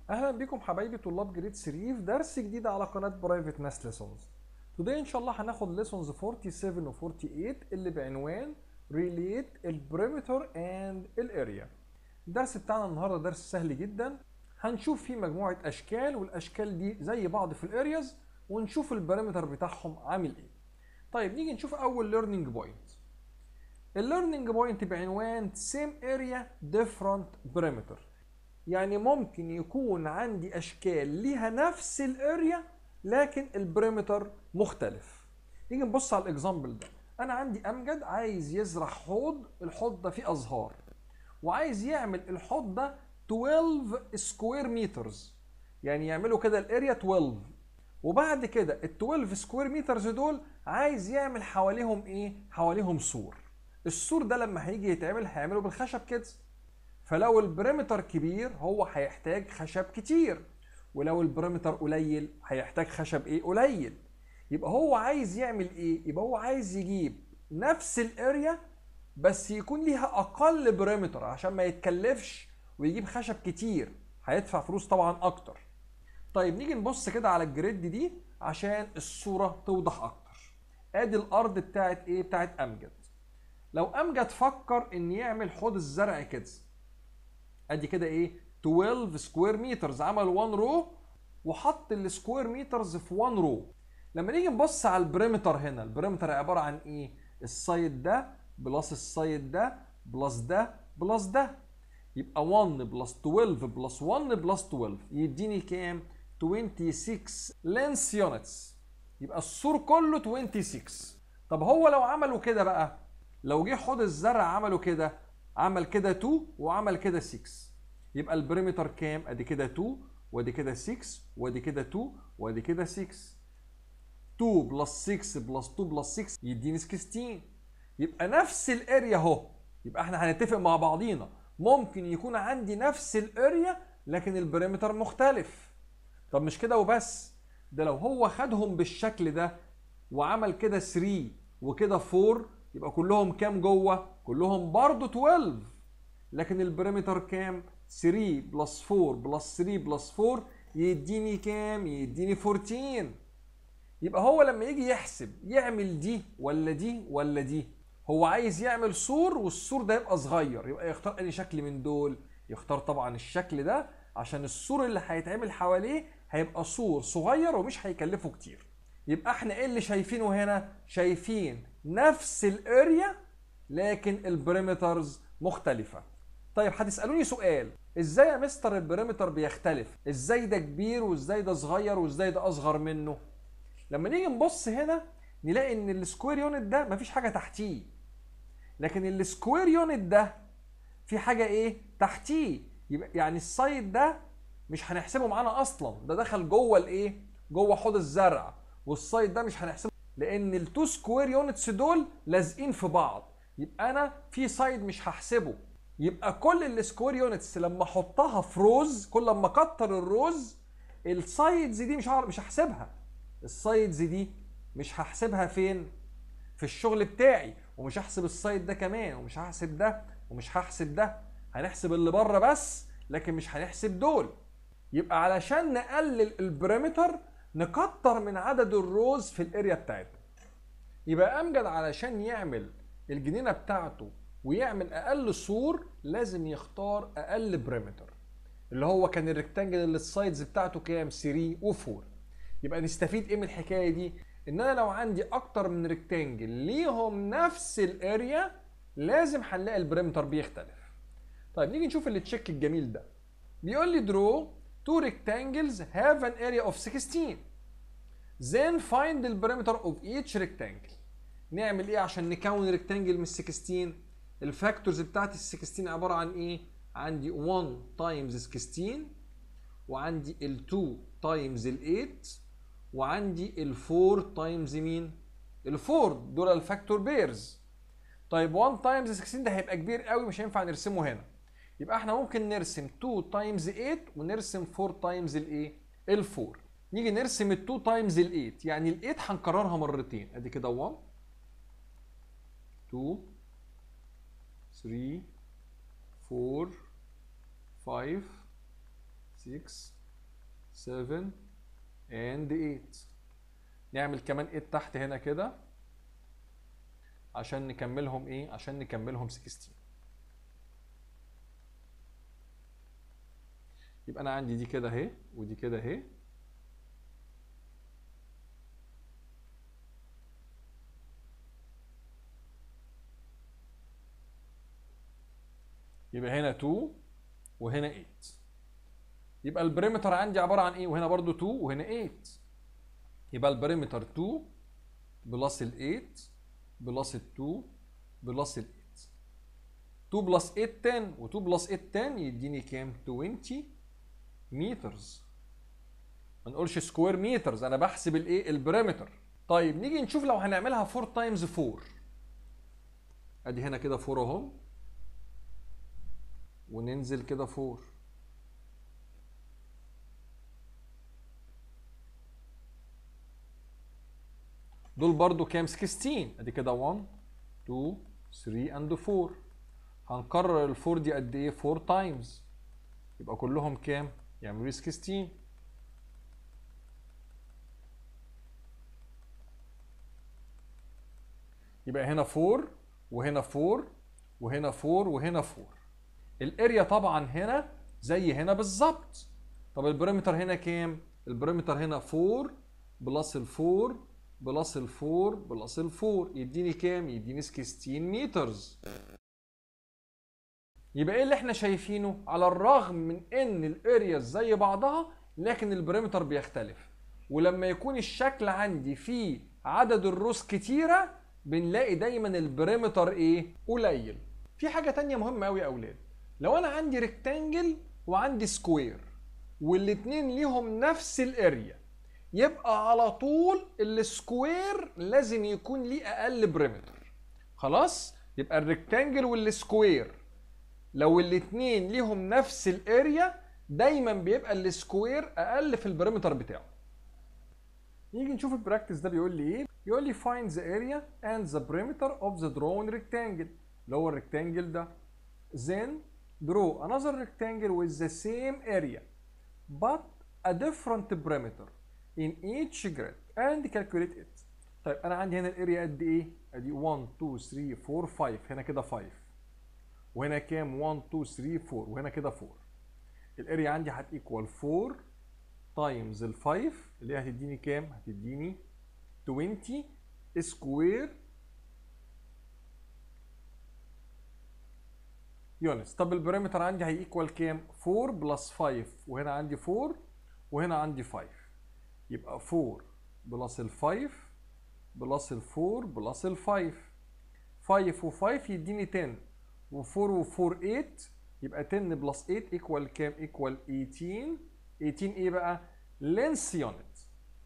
اهلا بكم حبايبي طلاب جريد 3 في درس جديد على قناه برايفت ماس ليسونز توداي ان شاء الله هناخد ليسونز 47 و 48 اللي بعنوان ريليت البريمتر اند الاريا الدرس بتاعنا النهارده درس سهل جدا هنشوف فيه مجموعه اشكال والاشكال دي زي بعض في الارياز ونشوف البريمتر بتاعهم عامل ايه طيب نيجي نشوف اول ليرنينج بوينت الليرنينج بوينت بعنوان same area different perimeter يعني ممكن يكون عندي اشكال ليها نفس الاريا لكن البريمتر مختلف نيجي نبص على الاكزامبل ده انا عندي امجد عايز يزرع حوض الحوض ده فيه ازهار وعايز يعمل الحوض ده 12 سكوير مترز يعني يعملوا كده الاريا 12 وبعد كده ال 12 سكوير مترز دول عايز يعمل حواليهم ايه حواليهم سور السور ده لما هيجي يتعمل هيعمله بالخشب كده فلو البريمتر كبير هو هيحتاج خشب كتير ولو البريمتر قليل هيحتاج خشب ايه قليل يبقى هو عايز يعمل ايه يبقى هو عايز يجيب نفس الاريا بس يكون ليها اقل بريمتر عشان ما يتكلفش ويجيب خشب كتير هيدفع فلوس طبعا اكتر طيب نيجي نبص كده على الجريد دي عشان الصورة توضح اكتر ادي الارض بتاعت ايه بتاعت امجد لو امجد فكر ان يعمل حوض الزرع كده ادي كده ايه 12 سكوير مترز عمل 1 رو وحط السكوير مترز في 1 رو لما نيجي نبص على البريمتر هنا البريمتر عباره عن ايه السايد ده بلس السايد ده بلس ده بلس ده يبقى 1 بلس 12 بلس 1 بلس 12 يديني كام 26 لينس يونتس يبقى السور كله 26 طب هو لو عملوا كده بقى لو جه حوض الزرع عملوا كده عمل كده 2 وعمل كده 6 يبقى البريمتر كام ادي كده 2 وادي كده 6 وادي كده 2 وادي كده 6 2 بلس 6 بلس 2 بلس 6 يديني 16 يبقى نفس الاريا اهو يبقى احنا هنتفق مع بعضينا ممكن يكون عندي نفس الاريا لكن البريمتر مختلف طب مش كده وبس ده لو هو خدهم بالشكل ده وعمل كده 3 وكده 4 يبقى كلهم كام جوه كلهم برضو 12 لكن البريمتر كام 3 بلس 4 بلس 3 بلس 4 يديني كام يديني 14 يبقى هو لما يجي يحسب يعمل دي ولا دي ولا دي هو عايز يعمل سور والسور ده يبقى صغير يبقى يختار اي شكل من دول يختار طبعا الشكل ده عشان السور اللي هيتعمل حواليه هيبقى سور صغير ومش هيكلفه كتير يبقى احنا ايه اللي شايفينه هنا شايفين نفس الاريا لكن البريمترز مختلفة طيب هتسألوني سؤال ازاي يا مستر البريمتر بيختلف ازاي ده كبير وازاي ده صغير وازاي ده اصغر منه لما نيجي نبص هنا نلاقي ان السكوير يونت ده مفيش حاجة تحتيه لكن السكوير يونت ده في حاجة ايه تحتيه يبقى يعني السايد ده مش هنحسبه معانا اصلا ده دخل جوه الايه جوه حوض الزرع والسايد ده مش هنحسبه لان التو سكوير يونتس دول لازقين في بعض يبقى انا في سايد مش هحسبه يبقى كل السكوير يونتس لما احطها في روز كل لما اكتر الروز السايدز دي مش هعرف مش هحسبها السايدز دي مش هحسبها فين في الشغل بتاعي ومش هحسب السايد ده كمان ومش هحسب ده ومش هحسب ده هنحسب اللي بره بس لكن مش هنحسب دول يبقى علشان نقلل البريمتر نكتر من عدد الروز في الاريا بتاعتنا يبقى امجد علشان يعمل الجنينه بتاعته ويعمل اقل سور لازم يختار اقل بريمتر اللي هو كان الريكتانجل اللي السايدز بتاعته كام 3 و4 يبقى نستفيد ايه من الحكايه دي ان انا لو عندي اكتر من ريكتانجل ليهم نفس الاريا لازم هنلاقي البريمتر بيختلف طيب نيجي نشوف اللي تشيك الجميل ده بيقول لي درو two rectangles have an area of 16 then find the perimeter of each rectangle نعمل ايه عشان نكون ريكتانجل من 16 الفاكتورز بتاعت ال 16 عباره عن ايه عندي 1 تايمز 16 وعندي ال 2 تايمز ال 8 وعندي ال 4 تايمز مين ال 4 دول الفاكتور بيرز طيب 1 تايمز 16 ده هيبقى كبير قوي مش هينفع نرسمه هنا يبقى احنا ممكن نرسم 2 تايمز 8 ونرسم 4 تايمز الايه ال 4 نيجي نرسم ال 2 تايمز ال 8 يعني ال 8 هنكررها مرتين ادي كده 1 2 3 4 5 6 7 and 8 نعمل كمان 8 تحت هنا كده عشان نكملهم ايه عشان نكملهم 16 يبقى انا عندي دي كده اهي ودي كده اهي يبقى هنا 2 وهنا 8 يبقى البريمتر عندي عباره عن ايه وهنا برضو 2 وهنا 8 يبقى البريمتر 2 بلس ال 8 بلس ال 2 بلس ال 8 2 بلس 8 10 و2 بلس 8 10 يديني كام 20 مترز ما نقولش سكوير مترز انا بحسب الايه البريمتر طيب نيجي نشوف لو هنعملها 4 تايمز 4 ادي هنا كده 4 اهو وننزل كده 4 دول برضو كام 16 ادي كده 1 2 3 اند 4 هنكرر ال 4 دي قد ايه 4 تايمز يبقى كلهم كام يعملوا لي 16 يبقى هنا 4 وهنا 4 وهنا 4 وهنا 4 الاريا طبعا هنا زي هنا بالظبط طب البريمتر هنا كام البريمتر هنا 4 بلس ال 4 بلس ال 4 بلس ال 4 يديني كام يديني 16 مترز يبقى ايه اللي احنا شايفينه على الرغم من ان الاريا زي بعضها لكن البريمتر بيختلف ولما يكون الشكل عندي فيه عدد الروس كتيره بنلاقي دايما البريمتر ايه قليل في حاجه تانية مهمه قوي يا اولاد لو انا عندي ريكتانجل وعندي سكوير والاتنين ليهم نفس الاريا يبقى على طول السكوير لازم يكون ليه اقل بريمتر خلاص يبقى الريكتانجل والسكوير لو الاتنين ليهم نفس الاريا دايما بيبقى السكوير اقل في البريمتر بتاعه نيجي نشوف البراكتس ده بيقول لي ايه يقول لي find the area and the perimeter of the drawn rectangle اللي هو الريكتانجل ده then draw another rectangle with the same area but a different perimeter in each grid and calculate it طيب انا عندي هنا الاريا قد ايه ادي 1 2 3 4 5 هنا كده 5 وهنا كام 1 2 3 4 وهنا كده 4 الاريا عندي هتيكوال 4 تايمز ال 5 اللي هي هتديني كام هتديني 20 سكوير يونتس طب البريمتر عندي هيكوال كام 4 بلس 5 وهنا عندي 4 وهنا عندي 5 يبقى 4 بلس ال 5 بلس ال 4 بلس ال 5 5 و5 يديني 10 و4 و4 8 يبقى 10 بلس 8 ايكوال كام ايكوال 18 18 ايه بقى لينس يونت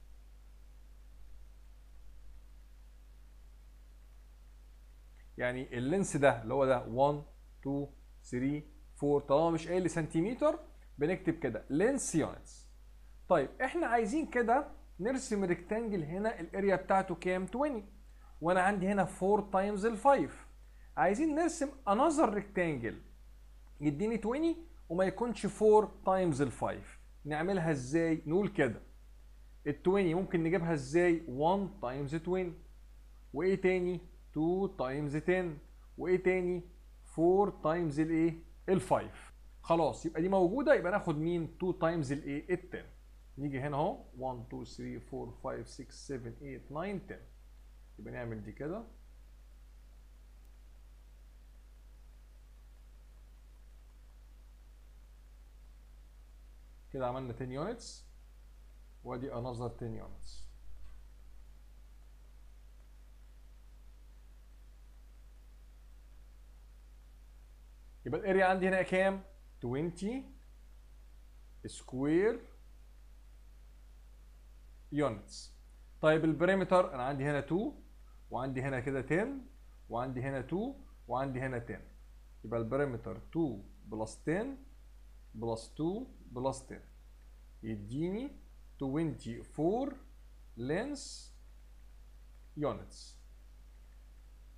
يعني اللينس ده اللي هو ده 1 2 3 4 طالما مش قايل لي سنتيمتر بنكتب كده لينس يونتس طيب احنا عايزين كده نرسم ريكتانجل هنا الاريا بتاعته كام 20 وانا عندي هنا 4 تايمز ال 5 عايزين نرسم انذر ريكتانجل يديني 20 وما يكونش 4 تايمز ال 5 نعملها ازاي نقول كده ال 20 ممكن نجيبها ازاي 1 تايمز 20 وايه تاني 2 تايمز 10 وايه تاني 4 تايمز الايه ال 5 خلاص يبقى دي موجوده يبقى ناخد مين 2 تايمز الايه ال 10 نيجي هنا اهو 1 2 3 4 5 6 7 8 9 10 يبقى نعمل دي كده كده عملنا 10 يونتس وادي انذر 10 يونتس يبقى الاريا عندي هنا كام 20 سكوير يونتس طيب البريمتر انا عندي هنا 2 وعندي هنا كده 10 وعندي هنا 2 وعندي هنا 10 يبقى البريمتر 2 بلس 10 بلس 2 بلس 10 يديني 24 لينس يونتس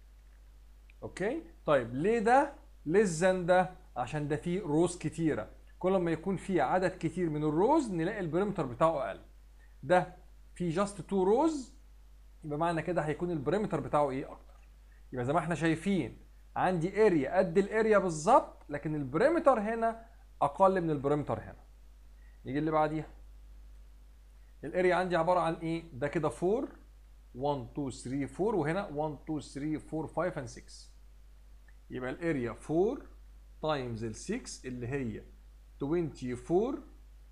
اوكي طيب ليه ده ليه الزن ده عشان ده فيه روز كتيره كل ما يكون في عدد كتير من الروز نلاقي البريمتر بتاعه اقل ده في جاست تو روز يبقى معنى كده هيكون البريمتر بتاعه ايه اكتر يبقى زي ما احنا شايفين عندي اريا قد الاريا بالظبط لكن البريمتر هنا اقل من البريمتر هنا يجي اللي بعديها الاريا عندي عباره عن ايه ده كده 4 1 2 3 4 وهنا 1 2 3 4 5 and 6 يبقى الاريا 4 تايمز ال 6 اللي هي 24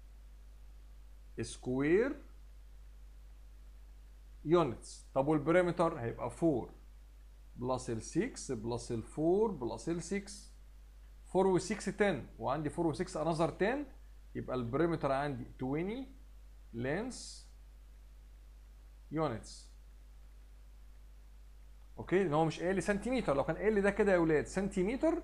سكوير يونتس طب والبريمتر هيبقى 4 بلس ال 6 بلس ال 4 بلس ال 6 4 و 6 10 وعندي 4 و 6 انذر 10 يبقى البريمتر عندي 20 لينس يونتس اوكي لان هو مش قايل لي سنتيمتر لو كان قايل لي ده كده يا ولاد سنتيمتر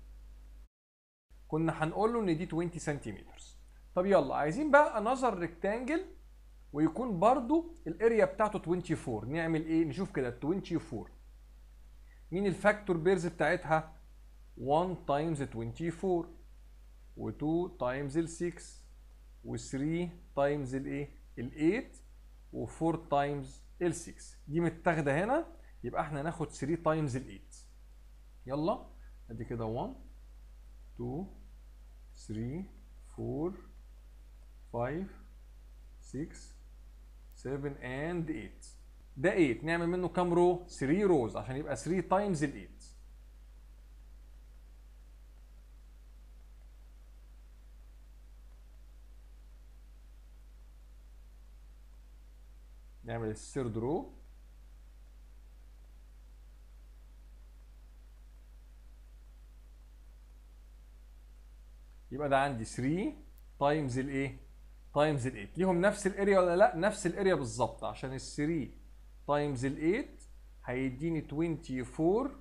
كنا هنقول له ان دي 20 سنتيمتر طب يلا عايزين بقى انذر ريكتانجل ويكون برضو الاريا بتاعته 24 نعمل ايه نشوف كده 24 مين الفاكتور بيرز بتاعتها 1 تايمز 24 و2 تايمز ال 6 و3 تايمز الايه ال 8 و4 تايمز ال 6 دي متاخده هنا يبقى احنا ناخد 3 تايمز ال 8 يلا ادي كده 1 2 3 4 5 6 7 and 8 ده 8 نعمل منه كام رو 3 روز عشان يبقى 3 تايمز ال 8 نعمل الثيرد رو يبقى ده عندي 3 تايمز الايه تايمز ال 8 ليهم نفس الاريا ولا لا نفس الاريا بالظبط عشان ال 3 تايمز ال 8 هيديني 24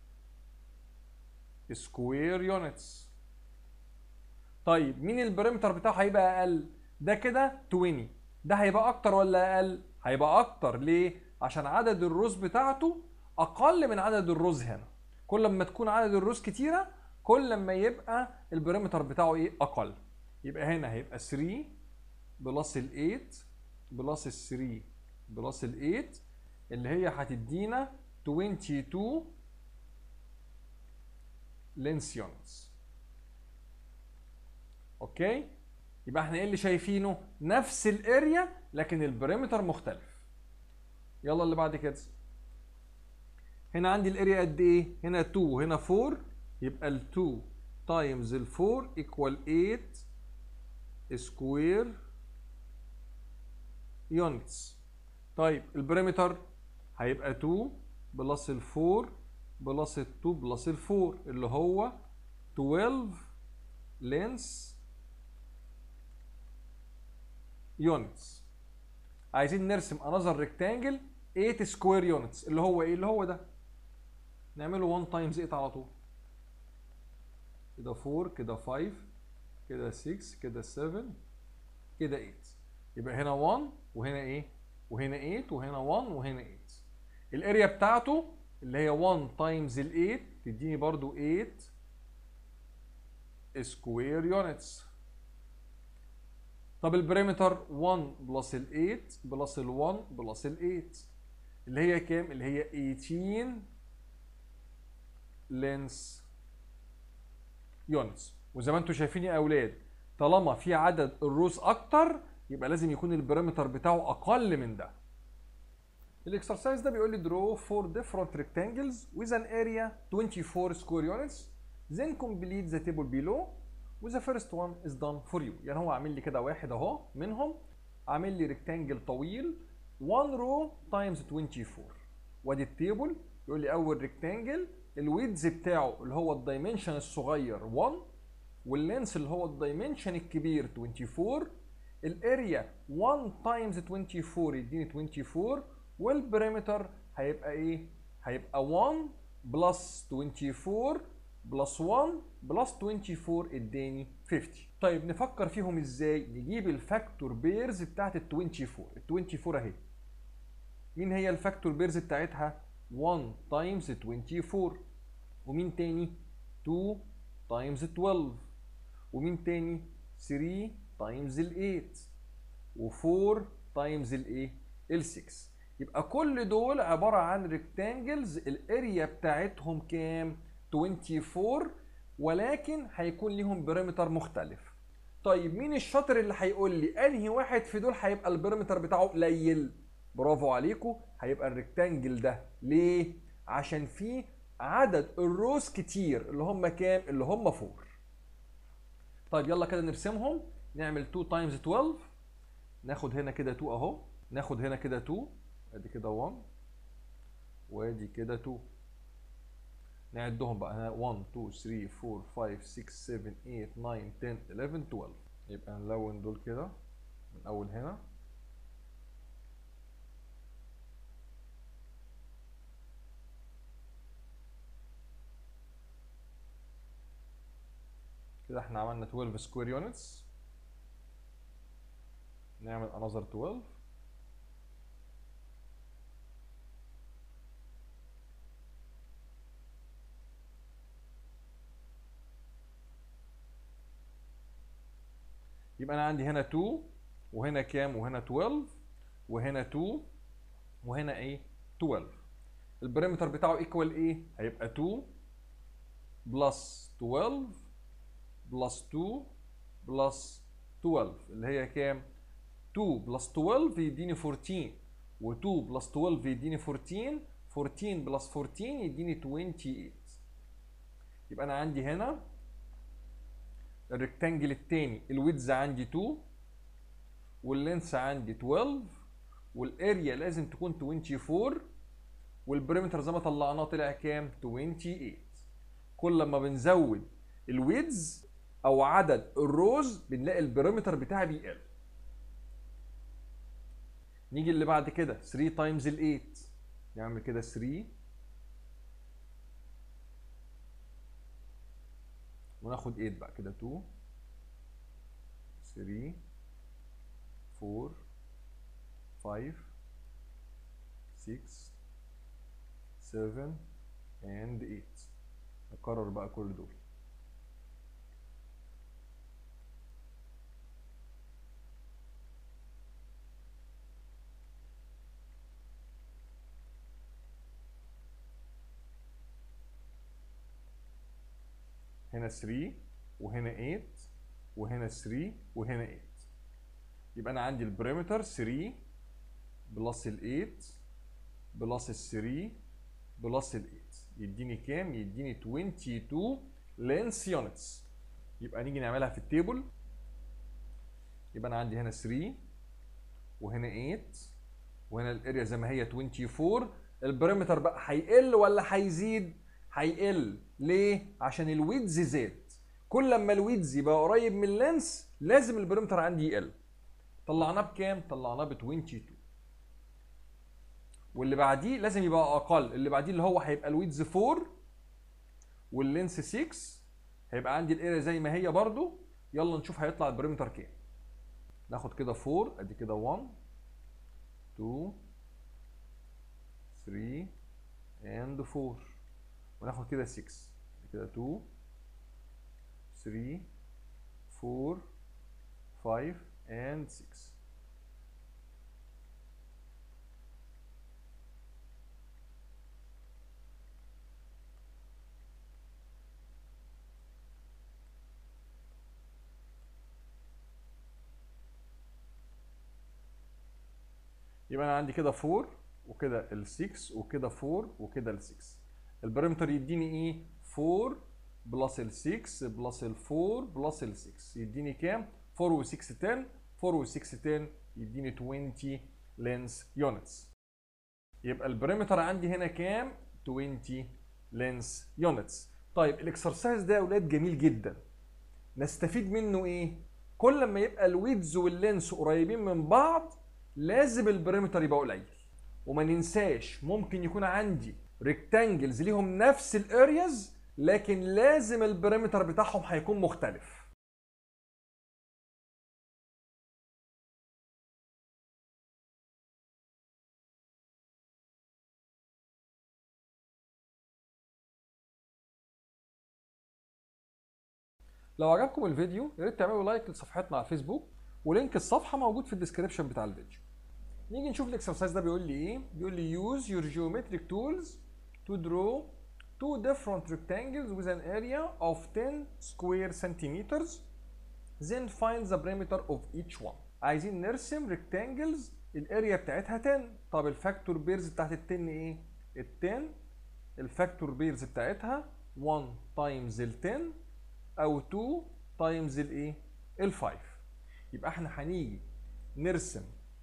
سكوير يونتس طيب مين البريمتر بتاعه هيبقى اقل ده كده 20 ده هيبقى اكتر ولا اقل هيبقى اكتر ليه عشان عدد الروز بتاعته اقل من عدد الروز هنا كل ما تكون عدد الروز كتيره كل ما يبقى البريمتر بتاعه ايه اقل يبقى هنا هيبقى 3 بلس ال 8 بلس ال 3 بلس ال 8 اللي هي هتدينا 22 لينس يونتس اوكي يبقى احنا ايه اللي شايفينه نفس الاريا لكن البريمتر مختلف يلا اللي بعد كده هنا عندي الاريا قد ايه هنا 2 هنا 4 يبقى ال 2 تايمز ال 4 ايكوال 8 سكوير يونتس طيب البريمتر هيبقى 2 بلس ال 4 بلس ال 2 بلس ال 4 اللي هو 12 لينس يونتس عايزين نرسم انذر ريكتانجل 8 سكوير يونتس اللي هو ايه اللي هو ده نعمله 1 تايمز 8 على طول كده 4 كده 5 كده 6 كده 7 كده 8 يبقى هنا 1 وهنا ايه وهنا 8 وهنا 1 وهنا 8 الاريا بتاعته اللي هي 1 تايمز ال 8 تديني برضو 8 سكوير يونتس طب البريمتر 1 بلس ال 8 بلس ال 1 بلس ال 8 اللي هي كام اللي هي 18 لينس يونتس وزي ما انتم شايفين يا اولاد طالما في عدد الروس اكتر يبقى لازم يكون البريمتر بتاعه اقل من ده الاكسرسايز ده بيقول لي draw four different rectangles with an area 24 square units then complete the table below with the first one is done for you يعني هو عامل لي كده واحد اهو منهم عامل لي ريكتانجل طويل 1 row times 24 وادي التيبل يقول لي اول ريكتانجل الويدز بتاعه اللي هو الدايمنشن الصغير 1 واللينس اللي هو الدايمنشن الكبير 24 الاريا 1 تايمز 24 يديني 24 والبريمتر هيبقى ايه؟ هيبقى 1 بلس 24 بلس 1 بلس 24 اداني 50 طيب نفكر فيهم ازاي؟ نجيب الفاكتور بيرز بتاعت ال 24 ال 24 اهي مين هي الفاكتور بيرز بتاعتها؟ 1 تايمز 24 ومين تاني؟ 2 تايمز 12 ومين تاني؟ 3 تايمز ال 8 و4 تايمز الايه ال 6 يبقى كل دول عباره عن ريكتانجلز الاريا بتاعتهم كام 24 ولكن هيكون ليهم بريمتر مختلف طيب مين الشاطر اللي هيقول لي انهي واحد في دول هيبقى البريمتر بتاعه قليل برافو عليكم هيبقى الريكتانجل ده ليه عشان فيه عدد الروز كتير اللي هم كام اللي هم 4 طيب يلا كده نرسمهم نعمل 2 تايمز 12 ناخد هنا كده 2 اهو ناخد هنا كده 2 ادي كده 1 وادي كده 2 نعدهم بقى هنا 1 2 3 4 5 6 7 8 9 10 11 12 يبقى نلون دول كده من اول هنا كده احنا عملنا 12 سكوير يونتس نعمل another 12 يبقى انا عندي هنا 2 وهنا كام وهنا 12 وهنا 2 وهنا ايه 12 البريمتر بتاعه ايكوال ايه هيبقى 2 بلس 12 بلس 2 بلس 12 اللي هي كام 2 بلس 12 يديني 14 و2 بلس 12 يديني 14 14 بلس 14 يديني 28 يبقى انا عندي هنا الريكتانجل التاني الويدز عندي 2 واللينس عندي 12 والاريا لازم تكون 24 والبريمتر زي ما طلعناه طلع كام 28 كل ما بنزود الويدز او عدد الروز بنلاقي البريمتر بتاعي بيقل نيجي اللي بعد كده 3 تايمز ال 8 نعمل كده 3 وناخد 8 بقى كده 2 3 4 5 6 7 and 8 نكرر بقى كل دول هنا 3 وهنا 8 وهنا 3 وهنا 8 يبقى انا عندي البريمتر 3 بلس ال 8 بلس ال 3 بلس ال 8 يديني كام؟ يديني 22 لينس يونتس يبقى نيجي نعملها في التيبل يبقى انا عندي هنا 3 وهنا 8 وهنا الاريا زي ما هي 24 البريمتر بقى هيقل ولا هيزيد؟ هيقل ليه؟ عشان الويدز زاد كل لما الويدز يبقى قريب من اللينس لازم البريمتر عندي يقل طلعناه بكام؟ طلعناه ب 22 واللي بعديه لازم يبقى اقل اللي بعديه اللي هو هيبقى الويدز 4 واللينس 6 هيبقى عندي الاريا زي ما هي برضو يلا نشوف هيطلع البريمتر كام ناخد كده 4 ادي كده 1 2 3 and 4 وناخد كده 6 كده 2 3 4 5 and 6 يبقى انا عندي كده 4 وكده ال 6 وكده 4 وكده ال 6 البريمتر يديني ايه 4 بلس ال 6 بلس ال 4 بلس ال 6 يديني كام 4 و 6 10 4 و 6 10 يديني 20 لينس يونتس يبقى البريمتر عندي هنا كام 20 لينس يونتس طيب الاكسرسايز ده يا اولاد جميل جدا نستفيد منه ايه كل ما يبقى الويدز واللينس قريبين من بعض لازم البريمتر يبقى قليل وما ننساش ممكن يكون عندي ريكتانجلز ليهم نفس الارياز لكن لازم البريمتر بتاعهم هيكون مختلف لو عجبكم الفيديو يا ريت تعملوا لايك لصفحتنا على الفيسبوك ولينك الصفحه موجود في الديسكربشن بتاع الفيديو نيجي نشوف الاكسرسايز ده بيقول لي ايه بيقول لي use your geometric tools to draw two different rectangles with an area of 10 square centimeters then find the perimeter of each one عايزين نرسم rectangles الاريا بتاعتها 10 طب الفاكتور بيرز بتاعت ال 10 ايه ال 10 الفاكتور بيرز بتاعتها 1 تايمز ال 10 او 2 تايمز الايه ال 5 يبقى احنا هنيجي نرسم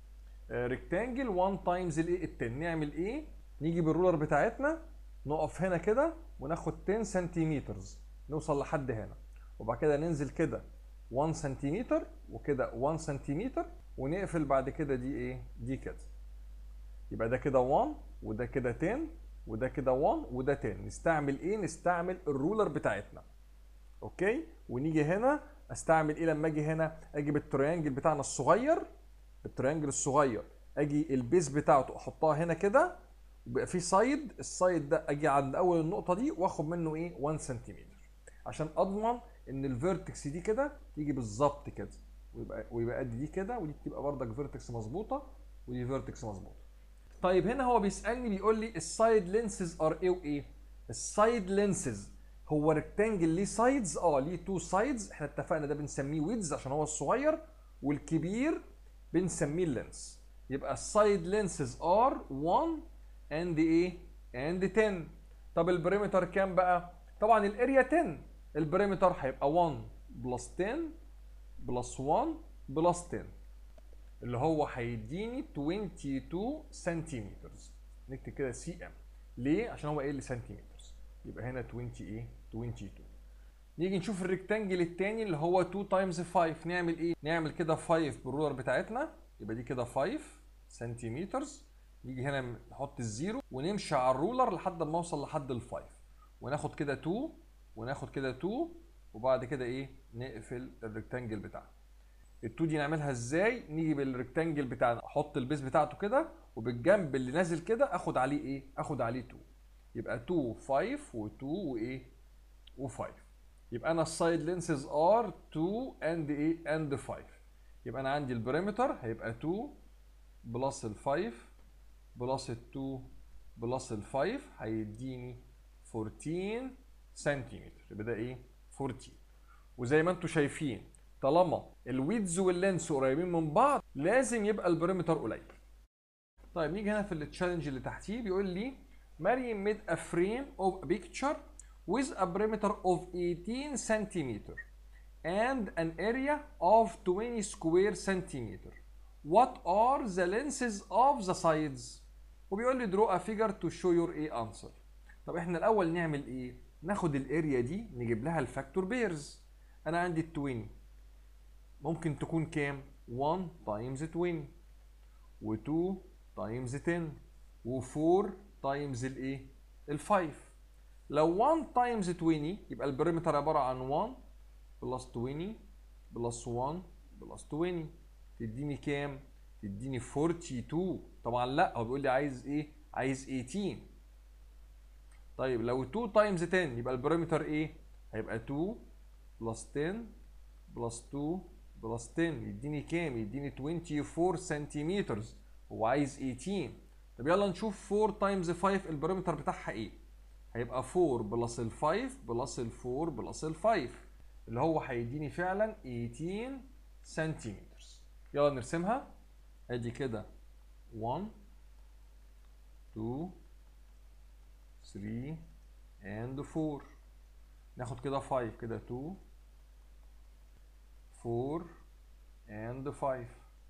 ريكتانجل 1 تايمز الايه ال 10 نعمل ايه نيجي بالرولر بتاعتنا نقف هنا كده وناخد 10 سنتيمتر نوصل لحد هنا وبعد كده ننزل كده 1 سنتيمتر وكده 1 سنتيمتر ونقفل بعد كده دي ايه دي كده يبقى ده كده 1 وده كده 10 وده كده 1 وده 10 نستعمل ايه نستعمل الرولر بتاعتنا اوكي ونيجي هنا استعمل ايه لما اجي هنا اجيب التريانجل بتاعنا الصغير التريانجل الصغير اجي البيز بتاعته احطها هنا كده ويبقى في سايد السايد ده اجي عند اول النقطه دي واخد منه ايه 1 سنتيمتر عشان اضمن ان الفيرتكس دي كده تيجي بالظبط كده ويبقى ويبقى قد دي كده ودي تبقى بردك فيرتكس مظبوطه ودي فيرتكس مظبوطه طيب هنا هو بيسالني بيقول لي السايد لينسز ار ايه وايه السايد لينسز هو ريكتانجل ليه سايدز اه ليه تو سايدز احنا اتفقنا ده بنسميه ويدز عشان هو الصغير والكبير بنسميه اللينس يبقى السايد لينسز ار 1 اند ايه اند 10 طب البريمتر كام بقى طبعا الاريا 10 البريمتر هيبقى 1 بلس 10 بلس 1 بلس 10 اللي هو هيديني 22 سنتيمتر نكتب كده سي ام ليه عشان هو ايه سنتيمتر يبقى هنا 20 ايه 22 نيجي نشوف الريكتانجل التاني اللي هو 2 تايمز 5 نعمل ايه نعمل كده 5 بالرولر بتاعتنا يبقى دي كده 5 سنتيمتر نيجي هنا نحط الزيرو ونمشي على الرولر لحد ما اوصل لحد ال 5 وناخد كده 2 وناخد كده 2 وبعد كده ايه نقفل الريكتانجل بتاعنا ال2 دي نعملها ازاي نيجي بالريكتانجل بتاعنا احط البيز بتاعته كده وبالجنب اللي نازل كده اخد عليه ايه اخد عليه 2 يبقى 2 5 و2 وايه و5 يبقى انا السايد لينسز ار 2 اند ايه اند 5 يبقى انا عندي البريمتر هيبقى 2 بلس ال 5 بلس ال 2 بلس ال 5 هيديني 14 سنتيمتر يبقى ده ايه 14 وزي ما انتم شايفين طالما الويدز واللينس قريبين من بعض لازم يبقى البريمتر قليل طيب نيجي هنا في التشالنج اللي تحتيه بيقول لي مريم made a frame of a picture with a perimeter of 18 centimeter and an area of 20 square centimeter. What are the lenses of the sides? وبيقول لي draw a figure to show your A answer. طب احنا الأول نعمل إيه؟ ناخد الاريا دي نجيب لها الفاكتور بيرز. أنا عندي ال 20 ممكن تكون كام؟ 1 تايمز 20 و2 تايمز 10 و4 تايمز الايه؟ ال 5 لو 1 تايمز 20 يبقى البريمتر عباره عن 1 بلس 20 بلس 1 بلس 20 تديني كام؟ تديني 42 طبعا لا هو بيقول لي عايز ايه؟ عايز 18 طيب لو 2 تايمز 10 يبقى البريمتر ايه؟ هيبقى 2 بلس 10 بلس 2 بلس 10 يديني كام؟ يديني 24 سنتيمتر هو عايز 18 طب يلا نشوف 4 تايمز 5 البارامتر بتاعها ايه هيبقى 4 بلس ال 5 بلس ال 4 بلس ال 5 اللي هو هيديني فعلا 18 سنتيمتر يلا نرسمها ادي كده 1 2 3 and 4 ناخد كده 5 كده 2 4 and 5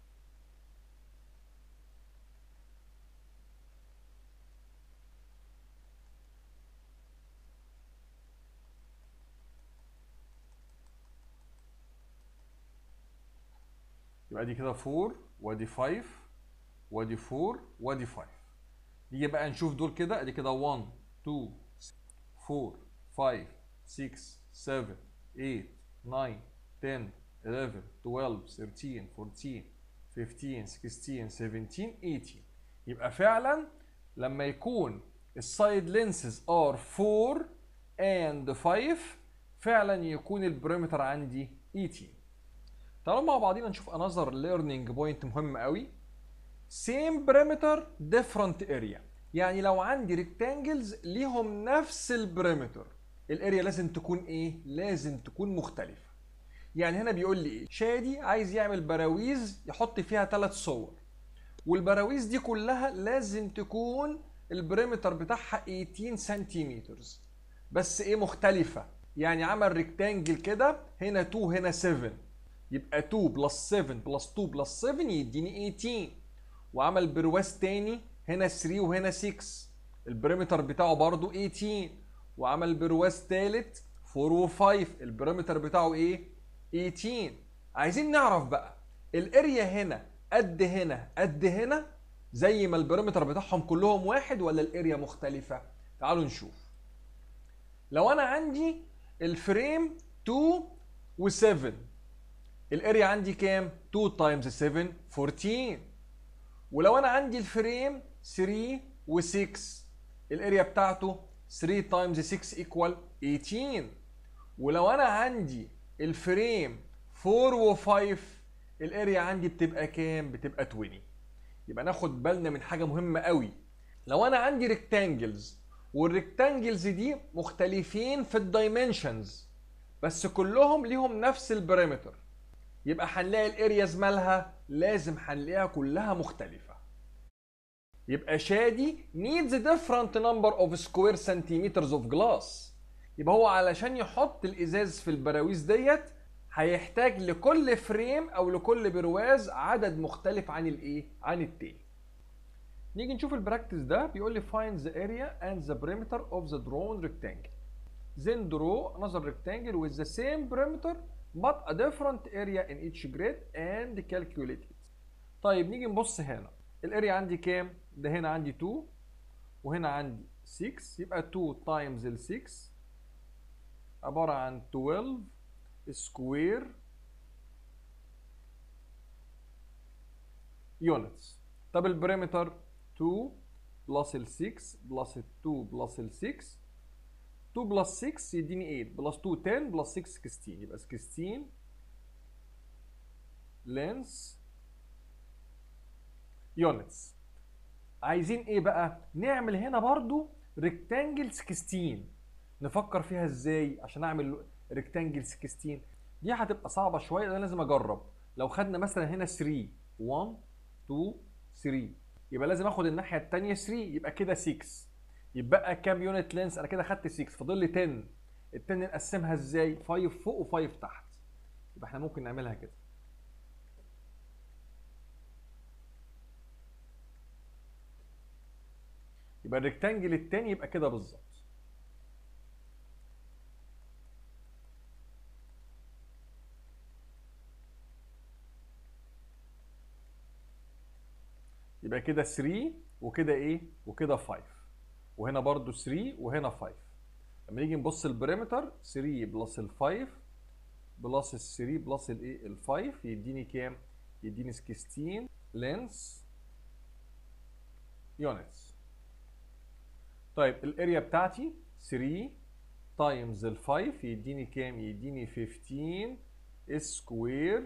يبقى دي كده 4 وادي 5 وادي 4 وادي 5 نيجي بقى نشوف دول كده ادي كده 1 2 4 5 6 7 8 9 10 11 12 13 14 15 16 17 18 يبقى فعلا لما يكون السايد لينسز ار 4 and 5 فعلا يكون البريمتر عندي 18 تعالوا مع بعضينا نشوف another learning point مهم قوي same perimeter different area يعني لو عندي rectangles ليهم نفس البريمتر الاريا لازم تكون ايه لازم تكون مختلفه يعني هنا بيقول لي ايه شادي عايز يعمل براويز يحط فيها ثلاث صور والبراويز دي كلها لازم تكون البريمتر بتاعها 18 سنتيمتر بس ايه مختلفه يعني عمل ريكتانجل كده هنا 2 هنا 7 يبقى 2 بلس 7 بلس 2 بلس 7 يديني 18 وعمل برواز تاني هنا 3 وهنا 6 البريمتر بتاعه برضو 18 وعمل برواز تالت 4 و5 البريمتر بتاعه ايه 18 عايزين نعرف بقى الاريا هنا قد هنا قد هنا زي ما البريمتر بتاعهم كلهم واحد ولا الاريا مختلفة تعالوا نشوف لو انا عندي الفريم 2 و7 الاريا عندي كام 2 تايمز 7 14 ولو انا عندي الفريم 3 و6 الاريا بتاعته 3 تايمز 6 ايكوال 18 ولو انا عندي الفريم 4 و5 الاريا عندي بتبقى كام بتبقى 20 يبقى ناخد بالنا من حاجه مهمه قوي لو انا عندي ريكتانجلز والريكتانجلز دي مختلفين في الدايمنشنز بس كلهم ليهم نفس البريمتر يبقى هنلاقي الارياز مالها لازم هنلاقيها كلها مختلفة يبقى شادي needs a different number of square centimeters of glass يبقى هو علشان يحط الازاز في البراويز ديت هيحتاج لكل فريم او لكل برواز عدد مختلف عن الايه عن التاني نيجي نشوف البراكتس ده بيقول لي find the area and the perimeter of the drawn rectangle then draw another rectangle with the same perimeter but a different area in each grid and calculate it طيب نيجي نبص هنا الاريا عندي كام ده هنا عندي 2 وهنا عندي 6 يبقى 2 times ال 6 عبارة عن 12 سكوير يونتس طب البريمتر 2 بلس ال 6 بلس ال 2 بلس ال 6 2 بلس 6 يديني 8 بلس 2 10 بلس 6 16 يبقى 16 لينس يونتس عايزين ايه بقى نعمل هنا برضو ريكتانجل 16 نفكر فيها ازاي عشان اعمل ريكتانجل 16 دي هتبقى صعبه شويه انا لازم اجرب لو خدنا مثلا هنا 3 1 2 3 يبقى لازم اخد الناحيه الثانيه 3 يبقى كده 6 يبقى كام يونت لينس انا كده خدت 6 فاضل لي 10 ال 10 نقسمها ازاي 5 فوق و5 تحت يبقى احنا ممكن نعملها كده يبقى الريكتانجل الثاني يبقى كده بالظبط يبقى كده 3 وكده ايه وكده 5 وهنا برضو 3 وهنا 5 لما نيجي نبص البريمتر 3 بلس ال 5 بلس ال 3 بلس الايه ال 5 يديني كام يديني 16 لينس يونتس طيب الاريا بتاعتي 3 تايمز ال 5 يديني كام يديني 15 سكوير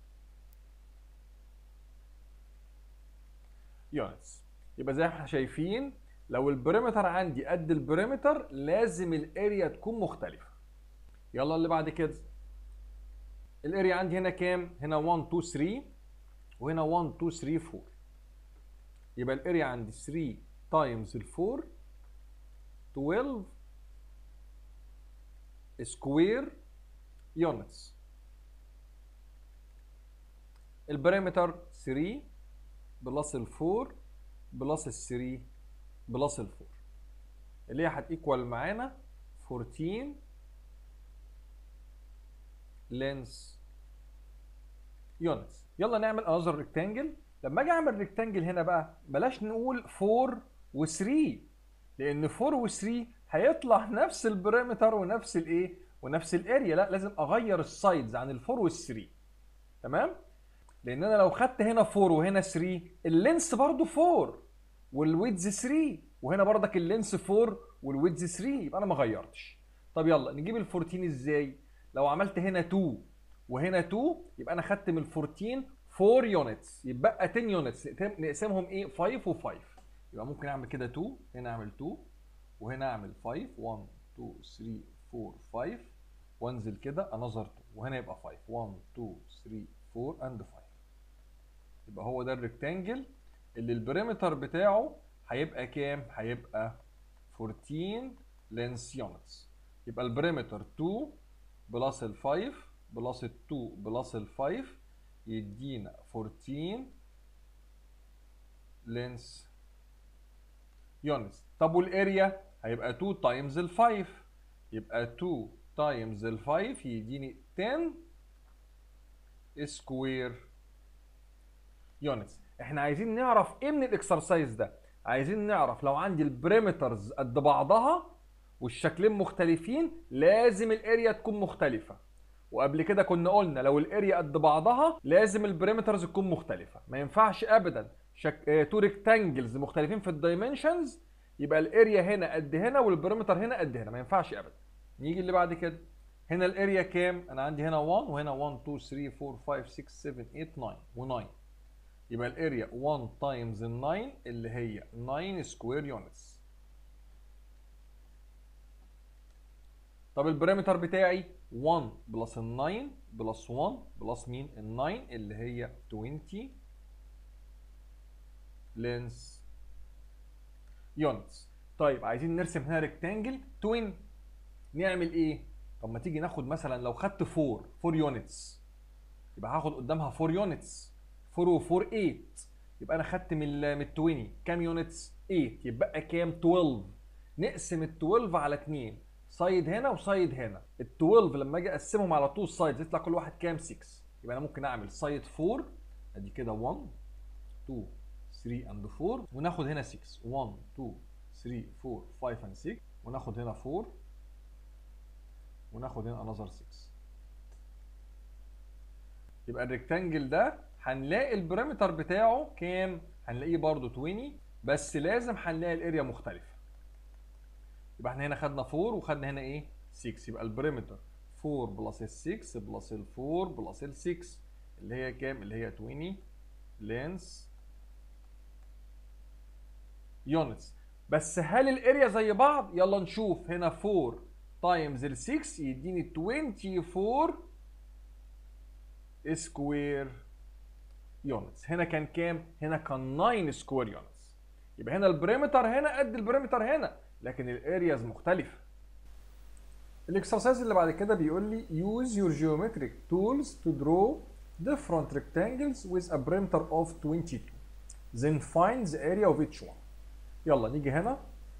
يونتس يبقى زي ما احنا شايفين لو البريمتر عندي قد البريمتر لازم الاريا تكون مختلفه يلا اللي بعد كده الاريا عندي هنا كام هنا 1 2 3 وهنا 1 2 3 4 يبقى الاريا عندي 3 تايمز ال 4 12 سكوير يونتس البريمتر 3 بلس ال 4 بلس ال 3 بلس ال 4 اللي هي هتيكوال معانا 14 لينس يونتس يلا نعمل انذر ريكتانجل لما اجي اعمل ريكتانجل هنا بقى بلاش نقول 4 و3 لان 4 و3 هيطلع نفس البريمتر ونفس الايه ونفس الاريا لا لازم اغير السايدز عن ال4 وال3 تمام لان انا لو خدت هنا 4 وهنا 3 اللينس برضو 4 والويدز 3 وهنا بردك اللينس 4 والويدز 3 يبقى انا ما غيرتش طب يلا نجيب ال 14 ازاي لو عملت هنا 2 وهنا 2 يبقى انا خدت من ال 14 4 يونتس يبقى 10 يونتس نقسمهم ايه 5 و5 يبقى ممكن اعمل كده 2 هنا اعمل 2 وهنا اعمل 5 1 2 3 4 5 وانزل كده انذر 2 وهنا يبقى 5 1 2 3 4 اند 5 يبقى هو ده الريكتانجل اللي البريمتر بتاعه هيبقى كام؟ هيبقى 14 لينس يونتس يبقى البريمتر 2 بلس ال 5 بلس ال 2 بلس ال 5 يدينا 14 لينس يونتس طب والاريا هيبقى 2 تايمز ال 5 يبقى 2 تايمز ال 5 يديني 10 سكوير يونتس احنا عايزين نعرف ايه من الاكسرسايز ده عايزين نعرف لو عندي البريمترز قد بعضها والشكلين مختلفين لازم الاريا تكون مختلفه وقبل كده كنا قلنا لو الاريا قد بعضها لازم البريمترز تكون مختلفه ما ينفعش ابدا شك... اه... تو ريكتانجلز مختلفين في الدايمنشنز يبقى الاريا هنا قد هنا والبريمتر هنا قد هنا ما ينفعش ابدا نيجي اللي بعد كده هنا الاريا كام انا عندي هنا 1 وهنا 1 2 3 4 5 6 7 8 9 و9 يبقى الاريا 1 تايمز ال 9 اللي هي 9 سكوير يونتس طب البريمتر بتاعي 1 بلس ال 9 بلس 1 بلس مين ال 9 اللي هي 20 لينس يونتس طيب عايزين نرسم هنا ريكتانجل توين نعمل ايه طب ما تيجي ناخد مثلا لو خدت 4 4 يونتس يبقى هاخد قدامها 4 يونتس 4 و 4 8 يبقى انا خدت من ال من ال 20 كام يونتس 8 يبقى كام 12 نقسم ال 12 على 2 سايد هنا وسايد هنا ال 12 لما اجي اقسمهم على 2 سايدز يطلع كل واحد كام 6 يبقى انا ممكن اعمل سايد 4 ادي كده 1 2 3 اند 4 وناخد هنا 6 1 2 3 4 5 اند 6 وناخد هنا 4 وناخد هنا انذر 6 يبقى الريكتانجل ده هنلاقي البريمتر بتاعه كام هنلاقيه برضو 20 بس لازم هنلاقي الاريا مختلفه يبقى احنا هنا خدنا 4 وخدنا هنا ايه 6 يبقى البريمتر 4 بلس ال 6 بلس ال 4 بلس ال 6 اللي هي كام اللي هي 20 لينس يونتس بس هل الاريا زي بعض يلا نشوف هنا 4 تايمز ال 6 يديني 24 سكوير يونتس هنا كان كام هنا كان 9 سكوير يونتس يبقى هنا البريمتر هنا قد البريمتر هنا لكن الارياز مختلفه الاكسرسايز اللي بعد كده بيقول لي use your geometric tools to draw different rectangles with a perimeter of 22 then find the area of each one يلا نيجي هنا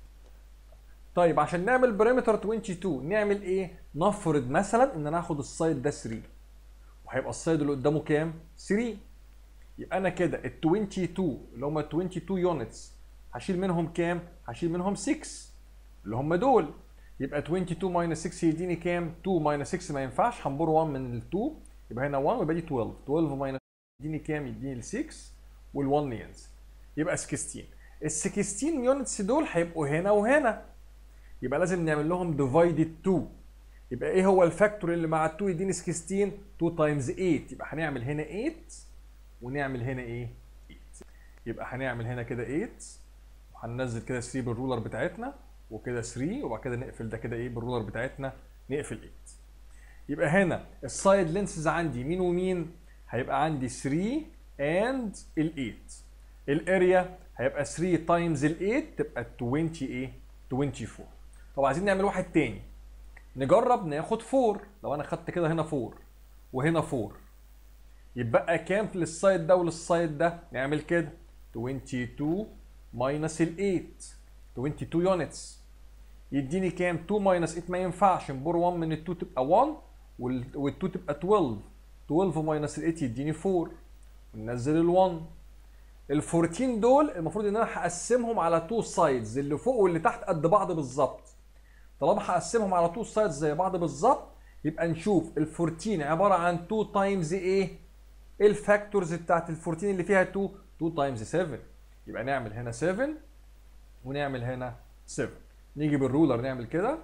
طيب عشان نعمل بريمتر 22 نعمل ايه نفرض مثلا ان انا هاخد السايد ده 3 وهيبقى السايد اللي قدامه كام 3 يبقى انا كده ال 22 اللي هم 22 يونتس هشيل منهم كام هشيل منهم 6 اللي هم دول يبقى 22 ماينس 6 يديني كام 2 ماينس 6 ما ينفعش هنبر 1 من ال 2 يبقى هنا 1 ويبقى دي 12 12 ماينس يديني كام يديني ال 6 وال1 ينزل يبقى 16 ال 16 يونتس دول هيبقوا هنا وهنا يبقى لازم نعمل لهم ديفايدد 2 يبقى ايه هو الفاكتور اللي مع ال 2 يديني 16 2 تايمز 8 يبقى هنعمل هنا 8 ونعمل هنا ايه 8 يبقى هنعمل هنا كده 8 وهننزل كده 3 بالرولر بتاعتنا وكده 3 وبعد كده نقفل ده كده ايه بالرولر بتاعتنا نقفل 8 يبقى هنا السايد لينسز عندي مين ومين هيبقى عندي 3 اند ال 8 الاريا هيبقى 3 تايمز ال 8 تبقى 20 ايه 24 طب عايزين نعمل واحد تاني نجرب ناخد 4 لو انا خدت كده هنا 4 وهنا 4 يبقى كام للسايد ده وللسايد ده نعمل كده 22 ماينس ال 8 22 يونتس يديني كام 2 ماينس 8 ما ينفعش نبور 1 من ال 2 تبقى 1 وال 2 تبقى 12 12 ماينس ال 8 يديني 4 وننزل ال 1 ال 14 دول المفروض ان انا هقسمهم على 2 سايدز اللي فوق واللي تحت قد بعض بالظبط طالما هقسمهم على 2 سايدز زي بعض بالظبط يبقى نشوف ال 14 عباره عن 2 تايمز ايه الفاكتورز بتاعت ال 14 اللي فيها 2 2 تايمز 7 يبقى نعمل هنا 7 ونعمل هنا 7 نيجي بالرولر نعمل كده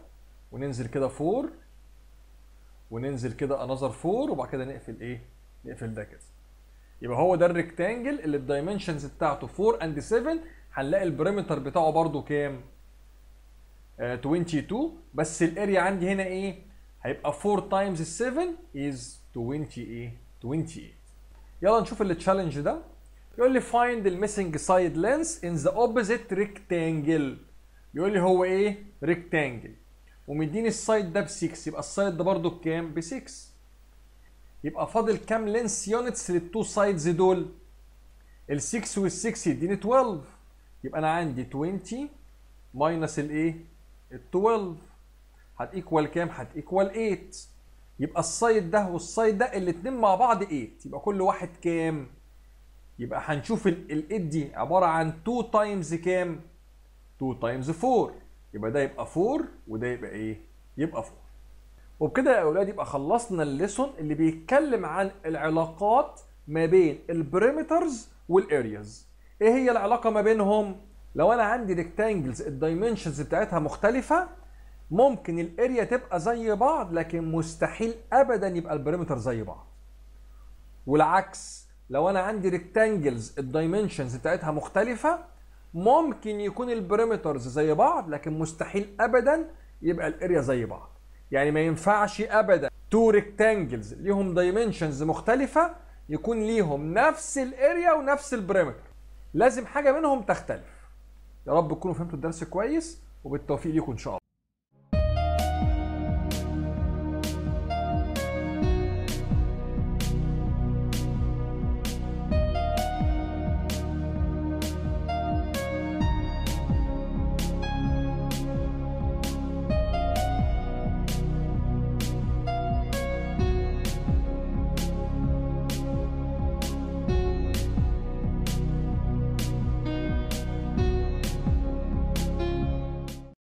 وننزل كده 4 وننزل كده انذر 4 وبعد كده نقفل ايه نقفل ده كده يبقى هو ده الريكتانجل اللي الدايمنشنز بتاعته 4 اند 7 هنلاقي البريمتر بتاعه برضو كام آه 22 بس الاريا عندي هنا ايه هيبقى 4 تايمز 7 از 20 ايه 28 يلا نشوف التشالنج ده يقول لي find the missing side length in the opposite rectangle بيقول لي هو ايه rectangle ومديني السايد ده ب 6 يبقى السايد ده برضو بكام ب 6 يبقى فاضل كام لينس يونتس للتو سايدز دول ال 6 وال 6 يديني 12 يبقى انا عندي 20 ماينس الايه ال 12 هتيكوال كام هتيكوال 8 يبقى السايد ده والسايد ده الاثنين مع بعض 8 يبقى كل واحد كام يبقى هنشوف ال 8 دي عباره عن 2 تايمز كام 2 تايمز 4 يبقى ده يبقى 4 وده يبقى ايه يبقى 4 وبكده يا اولاد يبقى خلصنا الليسون اللي بيتكلم عن العلاقات ما بين البريمترز والارياز ايه هي العلاقه ما بينهم لو انا عندي ريكتانجلز الدايمنشنز بتاعتها مختلفه ممكن الاريا تبقى زي بعض لكن مستحيل ابدا يبقى البريمتر زي بعض والعكس لو انا عندي ريكتانجلز الدايمنشنز بتاعتها مختلفه ممكن يكون البريمترز زي بعض لكن مستحيل ابدا يبقى الاريا زي بعض يعني ما ينفعش ابدا تو ريكتانجلز ليهم دايمنشنز مختلفه يكون ليهم نفس الاريا ونفس البريمتر لازم حاجه منهم تختلف يا رب تكونوا فهمتوا الدرس كويس وبالتوفيق ليكم ان شاء الله